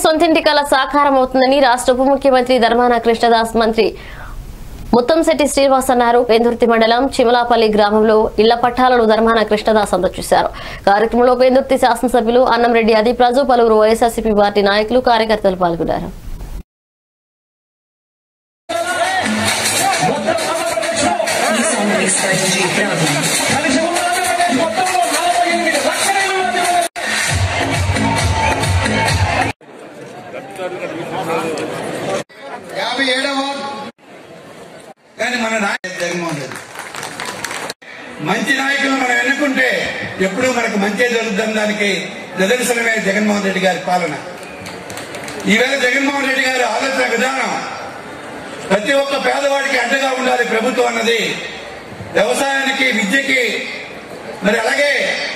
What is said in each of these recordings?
సొంతింటి కళ సాకారం అవుతుందని రాష్ట్ర ఉప ముఖ్యమంత్రి ధర్మాన కృష్ణదాస్ మంత్రి ముత్తంశెట్టి శ్రీనివాస్ అన్నారు పెందుర్తి మండలం చిమలాపల్లి గ్రామంలో ఇళ్ల పట్టాలను ధర్మాన కృష్ణదాస్ అందజేశారు కార్యక్రమంలో పెందుర్తి శాసనసభ్యులు అన్నంరెడ్డి ఆదిప్రాజు పలువురు వైఎస్ఆర్సీపీ పార్టీ నాయకులు కార్యకర్తలు పాల్గొన్నారు యాభై ఏడవ కానీ మన నాయకుడు జగన్మోహన్ రెడ్డి మంచి నాయకులు మనం ఎన్నుకుంటే ఎప్పుడూ మనకు మంచి జరుగుతుంది దానికి నిదర్శనమే జగన్మోహన్ రెడ్డి గారి పాలన ఈవేళ జగన్మోహన్ రెడ్డి గారి ఆలోచన విధానం ప్రతి ఒక్క పేదవాడికి అండగా ఉండాలి ప్రభుత్వం అన్నది వ్యవసాయానికి విద్యకి మరి అలాగే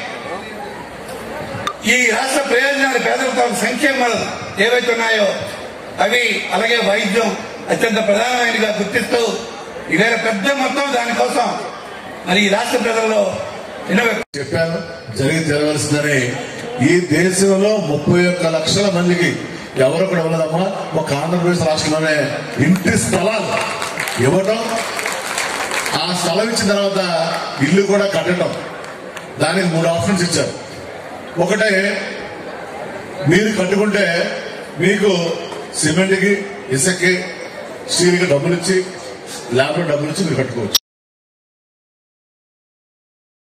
ఈ రాష్ట్ర ప్రయోజనాలు పేదల సంక్షేమాలు ఏవైతే ఉన్నాయో అవి అలాగే వైద్యం అత్యంత ప్రధానమైనదిగా గుర్తిస్తూ ఇవేళ పెద్ద మొత్తం దానికోసం మరి ఈ రాష్ట్ర ప్రజల్లో ఎన్నో చెప్పాను జరిగి జరగాల్సిందని ఈ దేశంలో ముప్పై ఒక్క లక్షల మందికి ఎవరు కూడా ఉన్నదమ్మా ఒక ఆంధ్రప్రదేశ్ రాష్ట్రంలోనే ఇంటి స్థలాలు ఇవ్వటం ఆ స్థలం ఇచ్చిన తర్వాత ఇల్లు కూడా కట్టడం దానికి మూడు ఆప్షన్స్ ఇచ్చారు ఒకటే మీరు కట్టుకుంటే మీకు సిమెంట్కి ఇసుకకి స్టీల్కి డబ్బులు ఇచ్చి ల్యాబ్లో డబ్బులు ఇచ్చి మీరు కట్టుకోవచ్చు